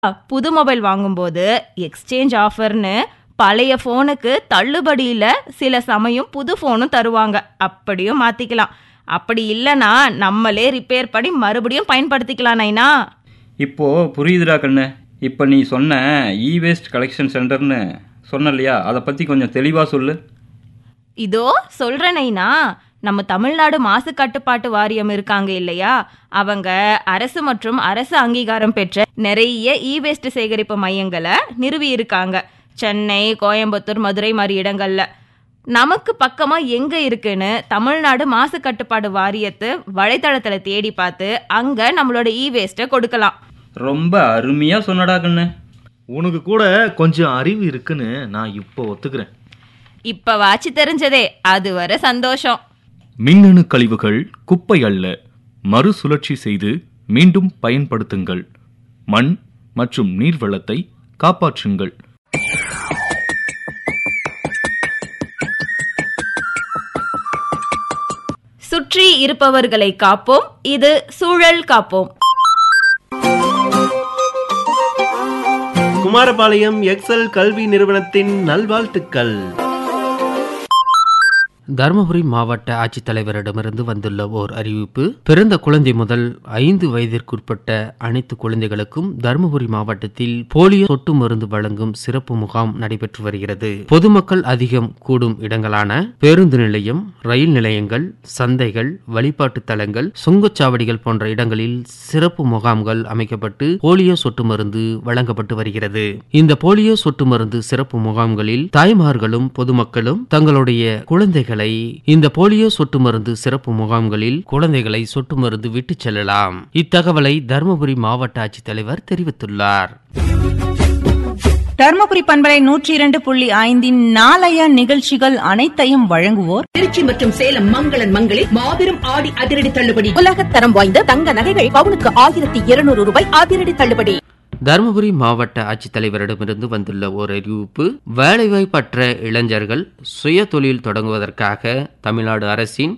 புது மொபைல் வாங்கும்போது எக்ஸ்சேஞ்ச் ஆஃபர்னு பழைய ஃபோனுக்கு தள்ளுபடியில் சில சமயம் புது ஃபோனும் தருவாங்க அப்படியும் மாற்றிக்கலாம் அப்படி இல்லைன்னா நம்மளே ரிப்பேர் பண்ணி மறுபடியும் பயன்படுத்திக்கலாம் நைனா இப்போ புரியுதுடா கண்ணு இப்போ நீ சொன்ன இ வேஸ்ட் கலெக்ஷன் சென்டர்னு சொன்ன இல்லையா அதை பற்றி கொஞ்சம் தெளிவாக சொல்லு இதோ சொல்கிறேன் நைனா நம்ம தமிழ்நாடு மாசு கட்டுப்பாட்டு வாரியம் இருக்காங்க இல்லையா அவங்க அரசு மற்றும் அரசு அங்கீகாரம் பெற்ற நிறைய இ வேஸ்ட் சேகரிப்பு மையங்களை நிறுவி இருக்காங்க சென்னை கோயம்புத்தூர் மதுரை மாதிரி இடங்கள்ல நமக்கு பக்கமா எங்க இருக்குன்னு தமிழ்நாடு மாசு கட்டுப்பாடு வாரியத்து வலைத்தளத்துல தேடி பார்த்து அங்க நம்மளோட இ வேஸ்ட்டை கொடுக்கலாம் ரொம்ப அருமையாக சொன்னடா கண்ணு உனக்கு கூட கொஞ்சம் அறிவு இருக்குன்னு நான் இப்போ ஒத்துக்கிறேன் இப்ப வாச்சு தெரிஞ்சதே அது வரை சந்தோஷம் மின்னணு கழிவுகள் குப்பை அல்ல மறுசுழற்சி செய்து மீண்டும் பயன்படுத்துங்கள் மண் மற்றும் நீர் வளத்தை காப்பாற்றுங்கள் சுற்றி இருப்பவர்களை காப்போம் இது சூழல் காப்போம் குமாரபாளையம் எக்ஸல் கல்வி நிறுவனத்தின் நல்வாழ்த்துக்கள் தருமபுரி மாவட்ட ஆட்சித்தலைவரிடமிருந்து வந்துள்ள ஓர் அறிவிப்பு பிறந்த குழந்தை முதல் ஐந்து வயதிற்குட்பட்ட அனைத்து குழந்தைகளுக்கும் தருமபுரி மாவட்டத்தில் போலியோ சொட்டு மருந்து வழங்கும் சிறப்பு முகாம் நடைபெற்று வருகிறது பொதுமக்கள் அதிகம் கூடும் இடங்களான பேருந்து நிலையம் ரயில் நிலையங்கள் சந்தைகள் வழிபாட்டு தலங்கள் சுங்கச்சாவடிகள் போன்ற இடங்களில் சிறப்பு முகாம்கள் அமைக்கப்பட்டு போலியோ சொட்டு மருந்து வழங்கப்பட்டு வருகிறது இந்த போலியோ சொட்டு மருந்து சிறப்பு முகாம்களில் தாய்மார்களும் பொதுமக்களும் தங்களுடைய குழந்தைகளை இந்த போலியோ சொட்டு மருந்து சிறப்பு முகாம்களில் குழந்தைகளை சொட்டு மருந்து விட்டுச் செல்லலாம் இத்தகவலை தருமபுரி மாவட்ட ஆட்சித்தலைவர் தெரிவித்துள்ளார் தர்மபுரி பண்பலை நூற்றி இரண்டு புள்ளி ஐந்தின் நாளைய நிகழ்ச்சிகள் அனைத்தையும் வழங்குவோர் திருச்சி மற்றும் சேலம் மங்களன் மங்களில் மாபெரும் ஆடி அதிரடி தள்ளுபடி உலகத் தரம் வாய்ந்த தங்க நகைகள் பவுனுக்கு ஆயிரத்தி இருநூறு ரூபாய் அதிரடி தள்ளுபடி தருமபுரி மாவட்ட ஆட்சித்தலைவரிடமிருந்து வந்துள்ள ஓர் அறிவிப்பு வேலைவாய்ப்பற்ற இளைஞர்கள் சுய தொழில் தொடங்குவதற்காக தமிழ்நாடு அரசின்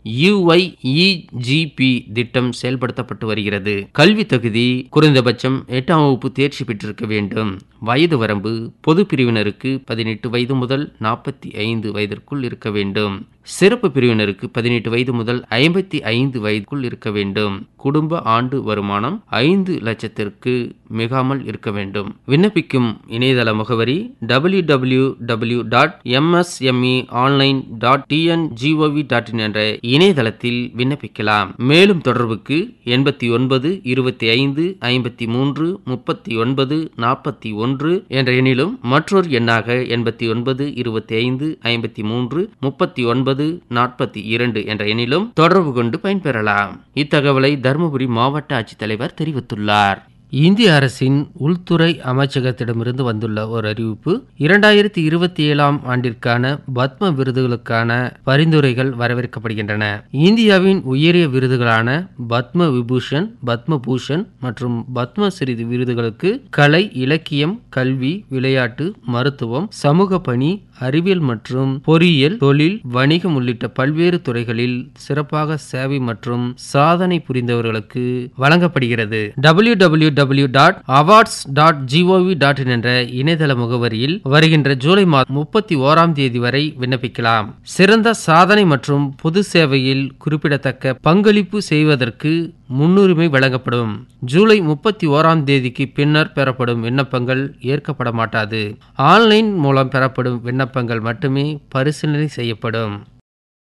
யுஐஇஜிபி திட்டம் செயல்படுத்தப்பட்டு வருகிறது கல்வி தகுதி குறைந்தபட்சம் எட்டாம் வகுப்பு தேர்ச்சி பெற்றிருக்க வேண்டும் வயது வரம்பு பொது பிரிவினருக்கு பதினெட்டு வயது முதல் நாற்பத்தி ஐந்து வயதிற்குள் இருக்க வேண்டும் சிறப்பு பிரிவினருக்கு பதினெட்டு வயது முதல் ஐம்பத்தி ஐந்து வயதுக்குள் இருக்க வேண்டும் குடும்ப ஆண்டு வருமானம் ஐந்து லட்சத்திற்கு மிகாமல் இருக்க வேண்டும் விண்ணப்பிக்கும் இணையதள முகவரி W W W dot MSME online dot TNGOV dot in என்ற இணையதளத்தில் விண்ணப்பிக்கலாம் மேலும் தொடர்புக்கு எண்பத்தி ஒன்பது இருபத்தி ஐந்து ஐம்பத்தி மூன்று முப்பத்தி ஒன்பது நாற்பத்தி ஒன்று என்ற எண்ணிலும் மற்றொரு எண்ணாக எண்பத்தி ஒன்பது இருபத்தி ஐந்து ஐம்பத்தி மூன்று முப்பத்தி ஒன்பது நாற்பத்தி இரண்டு என்ற எண்ணிலும் தொடர்பு கொண்டு பயன்பெறலாம் இத்தகவலை தருமபுரி மாவட்ட ஆட்சித்தலைவர் தெரிவித்துள்ளார் இந்திய அரசின் உள்துறை அமைச்சகத்திடமிருந்து வந்துள்ள ஒரு அறிவிப்பு இரண்டாயிரத்தி இருபத்தி ஏழாம் ஆண்டிற்கான பத்ம விருதுகளுக்கான பரிந்துரைகள் வரவேற்கப்படுகின்றன இந்தியாவின் உயரிய விருதுகளான பத்ம விபூஷன் பத்ம பூஷன் மற்றும் பத்ம ஸ்ரீ விருதுகளுக்கு கலை இலக்கியம் கல்வி விளையாட்டு மருத்துவம் சமூக பணி அறிவியல் மற்றும் பொறியியல் தொழில் வணிகம் உள்ளிட்ட பல்வேறு துறைகளில் சிறப்பாக சேவை மற்றும் சாதனை புரிந்தவர்களுக்கு வழங்கப்படுகிறது W W W dot awards dot GOV dot in என்ற இணையதள முகவரியில் வருகின்ற ஜூலை மாதம் முப்பத்தி ஓராம் தேதி வரை விண்ணப்பிக்கலாம் சிறந்த சாதனை மற்றும் பொது சேவையில் குறிப்பிடத்தக்க பங்களிப்பு செய்வதற்கு முன்னுரிமை வழங்கப்படும் ஜூலை முப்பத்தி ஓராம் தேதிக்கு பின்னர் பெறப்படும் விண்ணப்பங்கள் ஏற்கப்பட மாட்டாது ஆன்லைன் மூலம் பெறப்படும் விண்ணப்பங்கள் மட்டுமே பரிசீலனை செய்யப்படும்